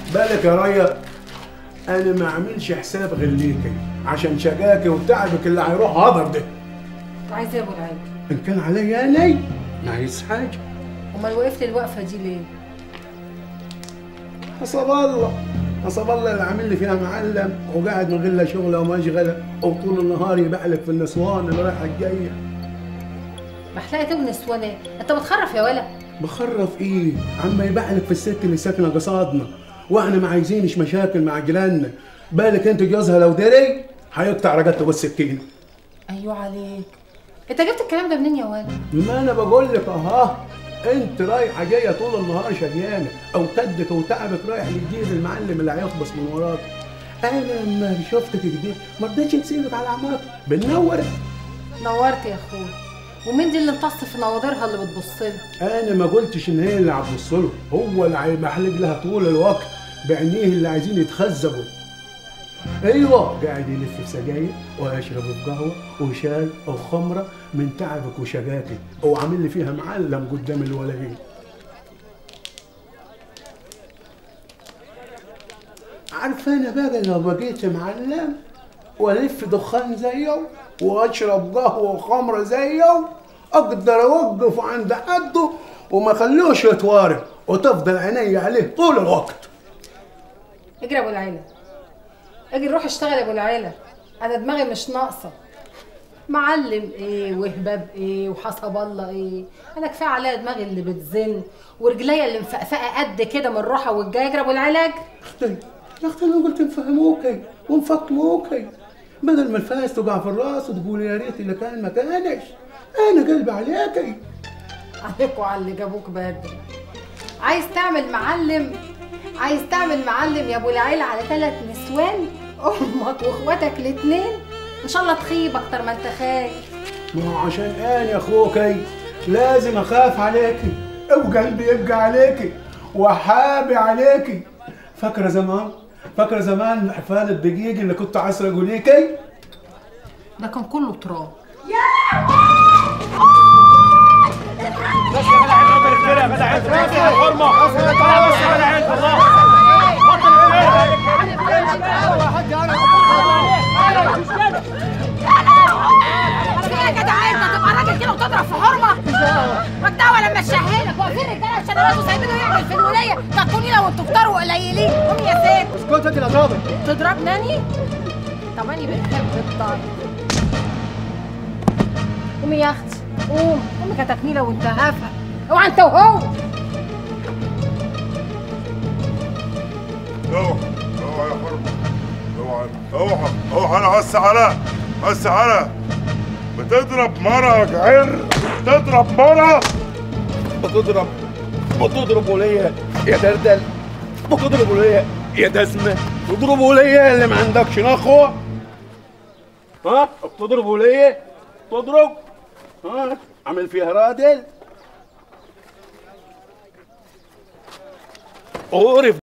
بالك يا ريا انا ما اعملش حساب غير ليكي عشان شقاكي وتعبك اللي هيروح هدر ده عايز ايه يا ابو العين ان كان عليا انا ما عايز حاجه امال وقفت الوقفه دي ليه حسب الله حسب الله اللي عامل لي فيها معلم وقاعد من غير لا شغله ومشغله وطول النهار يبعلك في النسوان اللي رايحه الجايه محلاقه ايه ونسوان ايه انت بتخرف يا ولا بخرف ايه عم يبعلك في الست اللي ساكنه قصادنا واحنا ما عايزينش مشاكل مع جيراننا بالك انت جوزها لو دري هيقطع رقبته بالسكينه ايوه عليك انت جبت الكلام ده منين يا ولا ما انا بقول لك اهو انت رايحه جايه طول النهار شقيانه او كدك وتعبك رايح للجيب المعلم اللي هيخبص من وراك انا لما شفتك كده ما رضيتش نسيبك على عماك بنورك نورت يا اخويا ومين دي اللي امتص في نواضرها اللي بتبص لها انا ما قلتش ان هي اللي هتبص له هو اللي هيمحلج لها طول الوقت بعينيه اللي عايزين يتخزقوا ايوه قاعد يلف في سجاير ويشرب في قهوه وشاي او خمره من تعبك وشقاكي وعامل لي فيها معلم قدام الولدين عارفه انا بقى لو بقيت معلم والف دخان زيه واشرب قهوه وخمره زيه اقدر اوقف عند حده وما اخليهوش يتوارد وتفضل عيني عليه طول الوقت اجري يا ابو العيله اجري روح اشتغل يا ابو العيله انا دماغي مش ناقصه معلم ايه وهباب ايه وحسب الله ايه انا كفايه عليا دماغي اللي بتزن ورجليا اللي مفقفقه قد كده من الروحه والجايه اجري يا ابو العلاج اختي يا اختي انا قلت نفهموكي ونفطموكي بدل ما الفاس تقع في الراس وتقول يا ريت اللي كان ما كانش انا قلبي عليكي عليك وعلى اللي جابوك بدري عايز تعمل معلم عايز تعمل معلم يا ابو العيله على ثلاث نسوان امك واخواتك الاثنين ان شاء الله تخيب اكتر ما انت خايف ما هو عشان انا يا اخوكي لازم اخاف عليكي وقلبي يبقى عليكي وحابي عليكي فاكره زمان فاكره زمان حفال الدقيق اللي كنت عسرقه ليكي ده كان كله تراب بس يا جدع عيب بطل كده يا جدع عيب بس يا حرمه بس يا جدع عيب والله بطل يا جدع انت تبقى راجل كده وتضرب في حرمه مجدوى لما تشهلك واقفين رجاله وشنبات وسايبينه يعمل في الوليه تكوني لو انتوا كتار وقليلين قومي يا سيد اسكت انت يا ظابط تضربناني طب انا بنحب الضرب قومي يا اختي قوم قومي كتكنيله وانت هافه اوعى انت وهو اوعى اوعى يا حرمة اوعى اوعى اوعى انا بس على بس على بتضرب مرة يا جعير بتضرب مرة بتضرب بتضربوا ليا يا دردل بتضربوا ليا يا دسمه تضربوا ليا اللي ما عندكش نخوه ها بتضربوا ليا تضرب ها عامل فيها رادل عرف